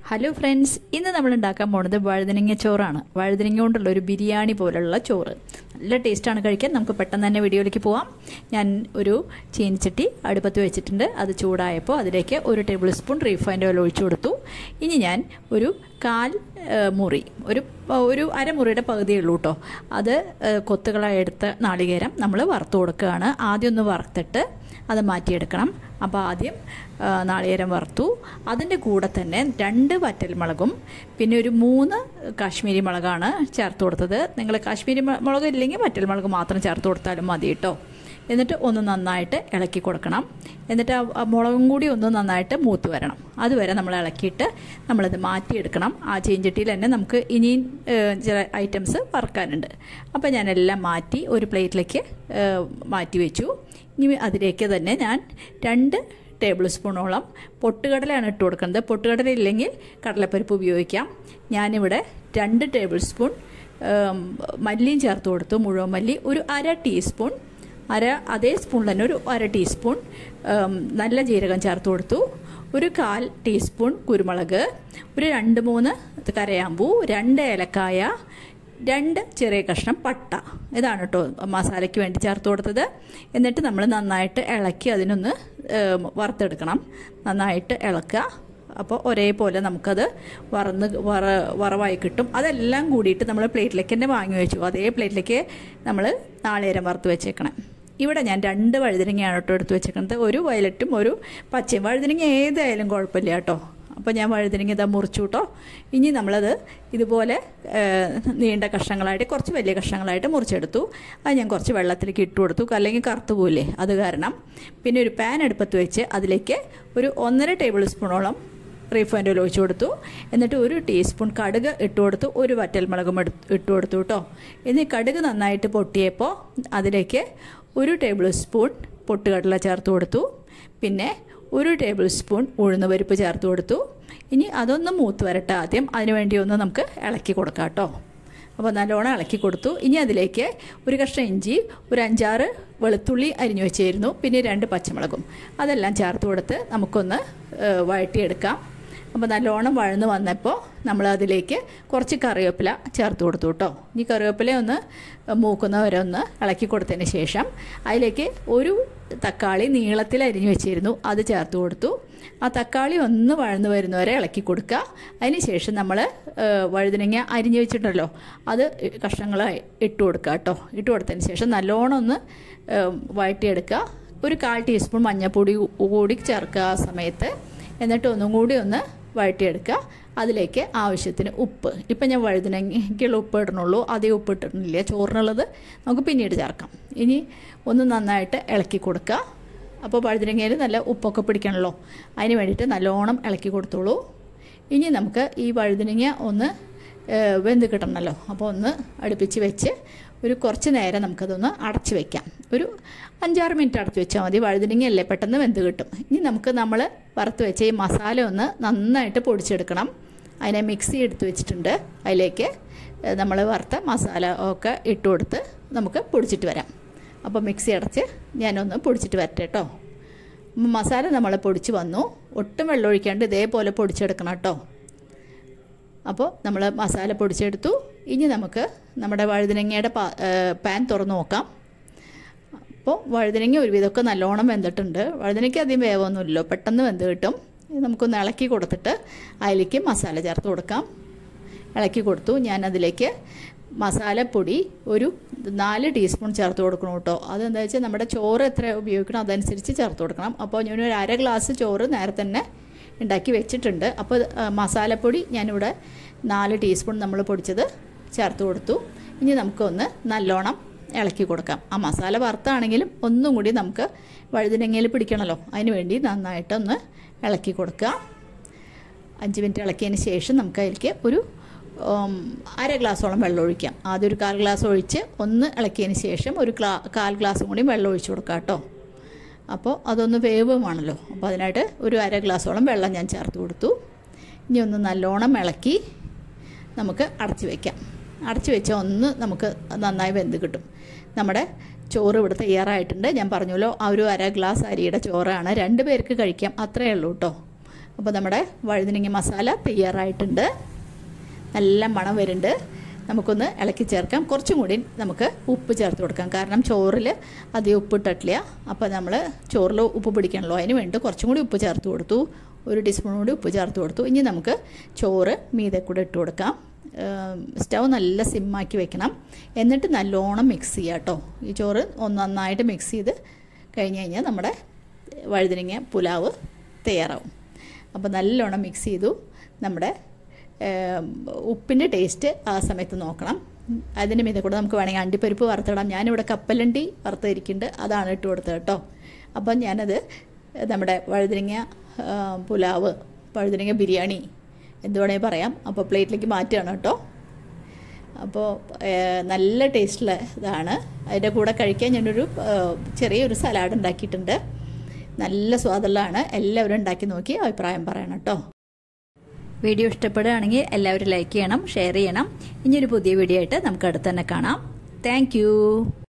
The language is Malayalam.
ഹലോ ഫ്രണ്ട്സ് ഇന്ന് നമ്മൾ ഉണ്ടാക്കാൻ പോണത് വഴുതനങ്ങ ചോറാണ് വഴുതനങ്ങ കൊണ്ടുള്ള ഒരു ബിരിയാണി പോലുള്ള ചോറ് നല്ല ടേസ്റ്റാണ് കഴിക്കാൻ നമുക്ക് പെട്ടെന്ന് തന്നെ വീഡിയോയിലേക്ക് പോവാം ഞാൻ ഒരു ചീനിച്ചട്ടി അടുപ്പത്ത് വെച്ചിട്ടുണ്ട് അത് ചൂടായപ്പോൾ അതിലേക്ക് ഒരു ടേബിൾ സ്പൂൺ റീഫൈൻഡ് ഓയിൽ ഒഴിച്ചു കൊടുത്തു ഇനി ഞാൻ ഒരു കാൽ ഏഹ്, മുറി ഒരു ഒരു അരമുറിയുടെ പകുതിയേ ഉള്ളൂ കേട്ടോ അത് ഏഹ്, കൊത്തുകളായി എടുത്ത നാളികേരം നമ്മൾ വറുത്ത് കൊടുക്കുകയാണ് ആദ്യം ഒന്ന് വറുത്തിട്ട് അത് മാറ്റിയെടുക്കണം അപ്പോൾ ആദ്യം ആ, നാളികേരം വറുത്തു അതിൻ്റെ കൂടെ തന്നെ രണ്ട് വറ്റൽമുളകും പിന്നെ ഒരു മൂന്ന് കാശ്മീരി മുളകാണ് ചേർത്ത് കൊടുത്തത് നിങ്ങൾ കാശ്മീരി മു- മുളക് ഇല്ലെങ്കിൽ വറ്റൽമുളക് മാത്രം ചേർത്ത് കൊടുത്താലും മതി കേട്ടോ എന്നിട്ട് ഒന്ന് നന്നായിട്ട് ഇളക്കി കൊടുക്കണം എന്നിട്ട് ആ- ആ മുളകും കൂടി ഒന്ന് നന്നായിട്ട് മൂത്ത് വരണം അതുവരെ നമ്മൾ ഇളക്കിയിട്ട് നമ്മളത് മാറ്റിയെടുക്കണം ആ ചീഞ്ചട്ടിയിൽ തന്നെ നമുക്ക് ഇനിയും ഏഹ്, ചില ഐറ്റംസ് വറുക്കാനുണ്ട് അപ്പോൾ ഞാനെല്ലാം മാറ്റി ഒരു പ്ലേറ്റിലേക്ക് ഏഹ്, മാറ്റി വെച്ചു ഇനി അതിലേക്ക് തന്നെ ഞാൻ രണ്ട് ടേബിൾ സ്പൂണോളം പൊട്ടുകടലയാണ് ഇട്ട് കൊടുക്കുന്നത് പൊട്ടുകടല ഇല്ലെങ്കിൽ കടലപ്പരിപ്പ് ഉപയോഗിക്കാം ഞാനിവിടെ രണ്ട് ടേബിൾ സ്പൂൺ ഏം, മല്ലിയും ചേർത്ത് കൊടുത്തു മുഴുവൻ മല്ലി ഒരു അര ടീസ്പൂൺ അര അതേ സ്പൂൺ തന്നെ ഒരു അര ടീസ്പൂൺ ഏം, നല്ല ജീരകം ചേർത്ത് കൊടുത്തു ഒരു കാൽ ടീസ്പൂൺ കുരുമുളക് ഒരു രണ്ട് മൂന്ന് കരയാമ്പൂ രണ്ട് ഏലക്കായ രണ്ട് ചെറിയ കഷ്ണം പട്ട ഇതാണ് കേട്ടോ മസാലയ്ക്ക് വേണ്ടി ചേർത്ത് കൊടുത്തത് എന്നിട്ട് നമ്മൾ നന്നായിട്ട് ഇളക്കി അതിനൊന്ന് ഏം, വറുത്തെടുക്കണം നന്നായിട്ട് ഇളക്കുക അപ്പോൾ ഒരേപോലെ നമുക്കത് വറന്ന് വറ വറവായി കിട്ടും അതെല്ലാം കൂടിയിട്ട് നമ്മൾ പ്ലേറ്റിലേക്ക് തന്നെ വാങ്ങി വെച്ചു അതേ പ്ലേറ്റിലേക്ക് നമ്മൾ നാളേരം വറുത്ത് വെച്ചേക്കണം ഇവിടെ ഞാൻ രണ്ട് വഴുതനങ്ങയാണ് കേട്ടോ എടുത്ത് വെച്ചേക്കുന്നത് ഒരു വയലറ്റും ഒരു പച്ചയും വഴുതനങ്ങ ഏതായാലും കുഴപ്പമില്ല കേട്ടോ അപ്പോൾ ഞാൻ വഴുതനങ്ങ ഇതാ മുറിച്ചു കേട്ടോ ഇനി നമ്മളത് ഇതുപോലെ ഏഹ്, നീണ്ട കഷ്ണങ്ങളായിട്ട് കുറച്ച് വലിയ കഷ്ണങ്ങളായിട്ട് മുറിച്ചെടുത്തു അത് ഞാൻ കുറച്ച് വെള്ളത്തിലേക്ക് ഇട്ട് കൊടുത്തു അല്ലെങ്കിൽ കറുത്തു പോയില്ലേ അത് കാരണം പിന്നെ ഒരു പാൻ അടുപ്പത്ത് വെച്ച് അതിലേക്ക് ഒരു ഒന്നര ടേബിൾ സ്പൂണോളം റീഫൈൻഡ് ഓയിൽ ഒഴിച്ചു കൊടുത്തു എന്നിട്ട് ഒരു ടീസ്പൂൺ കടുക് ഇട്ട് കൊടുത്തു ഒരു വറ്റൽമുളകും എടു ഇട്ട് കൊടുത്തു കേട്ടോ ഇനി കടുക് നന്നായിട്ട് പൊട്ടിയപ്പോൾ അതിലേക്ക് ഒരു ടേബിൾ സ്പൂൺ പൊട്ടുകടല ചേർത്ത് കൊടുത്തു പിന്നെ ഒരു ടേബിൾ സ്പൂൺ ഉഴുന്നുപരിപ്പ് ചേർത്ത് കൊടുത്തു ഇനി അതൊന്ന് മൂത്ത് വരട്ടെ ആദ്യം അതിന് വേണ്ടി ഒന്ന് നമുക്ക് ഇളക്കി കൊടുക്കാം കേട്ടോ അപ്പോൾ നല്ലോണം ഇളക്കി കൊടുത്തു ഇനി അതിലേക്ക് ഒരു കഷ്ണം ഇഞ്ചി ഒരു അഞ്ചാറ് വെളുത്തുള്ളി അരിഞ്ഞു വെച്ചായിരുന്നു പിന്നെ രണ്ട് പച്ചമുളകും അതെല്ലാം ചേർത്ത് കൊടുത്ത് നമുക്കൊന്ന് ഏഹ്, വഴറ്റിയെടുക്കാം അപ്പോൾ നല്ലോണം വഴന്ന് വന്നപ്പോൾ നമ്മൾ അതിലേക്ക് കുറച്ച് കറിവേപ്പില ചേർത്ത് കൊടുത്തു കേട്ടോ ഈ കറിവേപ്പില ഒന്ന് മൂക്കുന്ന വരെ ഒന്ന് ഇളക്കി കൊടുത്തതിന് ശേഷം അതിലേക്ക് ഒരു തക്കാളി നീളത്തിൽ അരിഞ്ഞു വെച്ചിരുന്നു അത് ചേർത്ത് കൊടുത്തു ആ തക്കാളി ഒന്ന് വഴന്ന് വരുന്നവരെ ഇളക്കി കൊടുക്കുക അതിന് ശേഷം നമ്മൾ വഴുതനങ്ങ അരിഞ്ഞു വെച്ചിട്ടുണ്ടല്ലോ അത് കഷ്ണങ്ങളായി ഇട്ട് കൊടുക്കുക കേട്ടോ ഇട്ട് കൊടുത്തതിന് ശേഷം നല്ലോണം ഒന്ന് ഏഹ്, വഴറ്റിയെടുക്കുക ഒരു കാൽ ടീസ്പൂൺ മഞ്ഞൾപ്പൊടി കൂടി ചേർക്കുക ആ സമയത്ത് എന്നിട്ട് ഒന്നും കൂടി ഒന്ന് വഴറ്റിയെടുക്കുക അതിലേക്ക് ആവശ്യത്തിന് ഉപ്പ് ഇപ്പം ഞാൻ വഴുതനങ്ങയ്ക്കുള്ള ഉപ്പ് ഇടണുള്ളൂ അധികം ഉപ്പ് ഇട്ടിട്ടില്ല ചോറിനുള്ളത് നമുക്ക് പിന്നീട് ചേർക്കാം ഇനി ഒന്ന് നന്നായിട്ട് ഇളക്കി കൊടുക്കുക അപ്പോൾ വഴുതനങ്ങയിൽ നല്ല ഉപ്പൊക്കെ പിടിക്കണമല്ലോ അതിന് വേണ്ടിയിട്ട് നല്ലോണം ഇളക്കി കൊടുത്തോളൂ ഇനി നമുക്ക് ഈ വഴുതനങ്ങ ഒന്ന് ഏഹ്, വെന്ത് കിട്ടണമല്ലോ അപ്പോൾ ഒന്ന് അടുപ്പിച്ച് വെച്ച് ഒരു കുറച്ച് നേരം നമുക്കതൊന്ന് അടച്ച് വെക്കാം ഒരു അഞ്ചാറ് മിനിറ്റ് അടച്ച് വെച്ചാൽ മതി വഴുതനങ്ങയല്ലേ പെട്ടെന്ന് വെന്ത് കിട്ടും ഇനി നമുക്ക് നമ്മൾ വറുത്ത് വെച്ച ഈ മസാല ഒന്ന് നന്നായിട്ട് പൊടിച്ചെടുക്കണം അതിനെ മിക്സി എടുത്ത് വെച്ചിട്ടുണ്ട് അതിലേക്ക് നമ്മൾ വറുത്ത മസാല ഒക്കെ ഇട്ട് കൊടുത്ത് നമുക്ക് പൊടിച്ചിട്ട് വരാം അപ്പോൾ മിക്സി അടച്ച് ഞാനൊന്ന് പൊടിച്ചിട്ട് വരട്ടെ കേട്ടോ മസാല നമ്മൾ പൊടിച്ച് വന്നു ഒട്ടും വെള്ളം ഒഴിക്കാണ്ട് ഇതേപോലെ പൊടിച്ചെടുക്കണം കേട്ടോ അപ്പോൾ നമ്മൾ മസാല പൊടിച്ചെടുത്തു ഇനി നമുക്ക് നമ്മുടെ വഴുതനങ്ങയുടെ പാ ഏഹ് പാൻ തുറന്ന് നോക്കാം അപ്പോൾ വഴുതനങ്ങ ഒരുവിധമൊക്കെ നല്ലോണം വെന്തിട്ടുണ്ട് വഴുതനയ്ക്ക് അധികം വേവൊന്നുമില്ലല്ലോ പെട്ടെന്ന് വെന്ത് കിട്ടും ഇത് നമുക്കൊന്ന് ഇളക്കി കൊടുത്തിട്ട് അതിലേക്ക് മസാല ചേർത്ത് കൊടുക്കാം ഇളക്കി കൊടുത്തു ഞാൻ അതിലേക്ക് മസാലപ്പൊടി ഒരു നാല് ടീസ്പൂൺ ചേർത്ത് കൊടുക്കണം കേട്ടോ അതെന്താ വെച്ചാൽ നമ്മുടെ ചോറ് എത്ര ഉപയോഗിക്കണം അതനുസരിച്ച് ചേർത്ത് കൊടുക്കണം അപ്പോൾ ഞാനൊരു അര ഗ്ലാസ് ചോറ് നേരത്തെ തന്നെ ഉണ്ടാക്കി വെച്ചിട്ടുണ്ട് അപ്പോൾ ആ, മസാലപ്പൊടി ഞാനിവിടെ നാല് ടീസ്പൂൺ നമ്മൾ പൊടിച്ചത് ചേർത്ത് കൊടുത്തു ഇനി നമുക്കൊന്ന് നല്ലോണം ഇളക്കി കൊടുക്കാം ആ മസാല വറുത്താണെങ്കിലും ഒന്നും കൂടി നമുക്ക് വഴുതിനങ്ങയിൽ പിടിക്കണമല്ലോ അതിന് വേണ്ടി നന്നായിട്ടൊന്ന് ഇളക്കി കൊടുക്കുക അഞ്ച് മിനിറ്റ് ഇളക്കിയതിന് ശേഷം നമുക്ക് അതിലേക്ക് ഒരു ഉം, അര ഗ്ലാസോളം വെള്ളം ഒഴിക്കാം ആദ്യം ഒരു കാൽ ഗ്ലാസ് ഒഴിച്ച് ഒന്ന് ഇളക്കിയതിന് ശേഷം ഒരു ഗ്ലാ കാൽ ഗ്ലാസും കൂടി വെള്ളം ഒഴിച്ച് കൊടുക്കാം കേട്ടോ അപ്പോൾ അതൊന്ന് വേവുമാണല്ലോ അപ്പോൾ അതിനായിട്ട് ഒരു അര ഗ്ലാസോളം വെള്ളം ഞാൻ ചേർത്ത് കൊടുത്തു ഇനി ഒന്ന് നല്ലോണം ഇളക്കി നമുക്ക് അടച്ചു വയ്ക്കാം അടച്ചു വെച്ചാൽ ഒന്ന് നമുക്ക് നന്നായി വെന്ത് കിട്ടും നമ്മുടെ ചോറ് ഇവിടെ തയ്യാറായിട്ടുണ്ട് ഞാൻ പറഞ്ഞല്ലോ ആ ഒരു അര ഗ്ലാസ് അരിയുടെ ചോറാണ് രണ്ട് പേർക്ക് കഴിക്കാം അത്രയേ ഉള്ളൂ കേട്ടോ അപ്പോൾ നമ്മുടെ വഴുതനങ്ങ മസാല തയ്യാറായിട്ടുണ്ട് നല്ല മണം വരുന്നുണ്ട് നമുക്കൊന്ന് ഇളക്കി ചേർക്കാം കുറച്ചും കൂടി നമുക്ക് ഉപ്പ് ചേർത്ത് കൊടുക്കാം കാരണം ചോറിൽ അധികം ഉപ്പ് ഇട്ടിട്ടില്ല അപ്പോൾ നമ്മൾ ചോറിൽ ഉപ്പ് പിടിക്കണമല്ലോ അതിന് വേണ്ടി കുറച്ചും കൂടി ഉപ്പ് ചേർത്ത് കൊടുത്തു ഒരു ടീസ്പൂൺ കൂടി ഉപ്പ് ചേർത്ത് കൊടുത്തു ഇനി നമുക്ക് ചോറ് മീതെ കൂടെ ഇട്ട് കൊടുക്കാം സ്റ്റൗ നല്ല സിമ്മാക്കി വെക്കണം എന്നിട്ട് നല്ലോണം മിക്സ് ചെയ്യുക കേട്ടോ ഈ ചോറ് ഒന്ന് നന്നായിട്ട് മിക്സ് ചെയ്ത് കഴിഞ്ഞ് കഴിഞ്ഞാൽ നമ്മുടെ വഴുതനങ്ങ പുലാവ് തയ്യാറാവും അപ്പോൾ നല്ലോണം മിക്സ് ചെയ്തു നമ്മുടെ ഉപ്പിൻ്റെ ടേസ്റ്റ് ആ സമയത്ത് നോക്കണം അതിന് മീതെ കൂടെ നമുക്ക് വേണമെങ്കിൽ അണ്ടിപ്പരിപ്പ് വറുത്തിടാം ഞാനിവിടെ കപ്പലണ്ടി വറുത്തിരിക്കുന്നുണ്ട് അതാണ് ഇട്ട് കൊടുത്തത് കേട്ടോ അപ്പം ഞാനത് നമ്മുടെ വഴുതനങ്ങ പുലാവ് വഴുതനങ്ങ ബിരിയാണി എന്ത് വേണമെങ്കിൽ പറയാം അപ്പോൾ പ്ലേറ്റിലേക്ക് മാറ്റുകയാണ് കേട്ടോ അപ്പോൾ നല്ല ടേസ്റ്റുള്ള ഇതാണ് അതിൻ്റെ കൂടെ കഴിക്കാൻ ഞാനൊരു ചെറിയൊരു സലാഡ് ഉണ്ടാക്കിയിട്ടുണ്ട് നല്ല സ്വാദുള്ളതാണ് എല്ലാവരും ഉണ്ടാക്കി നോക്കി അഭിപ്രായം പറയണം കേട്ടോ വീഡിയോ ഇഷ്ടപ്പെടുകയാണെങ്കിൽ എല്ലാവരും ലൈക്ക് ചെയ്യണം ഷെയർ ചെയ്യണം ഇനിയൊരു പുതിയ വീഡിയോ ആയിട്ട് നമുക്ക് അടുത്ത് തന്നെ കാണാം താങ്ക്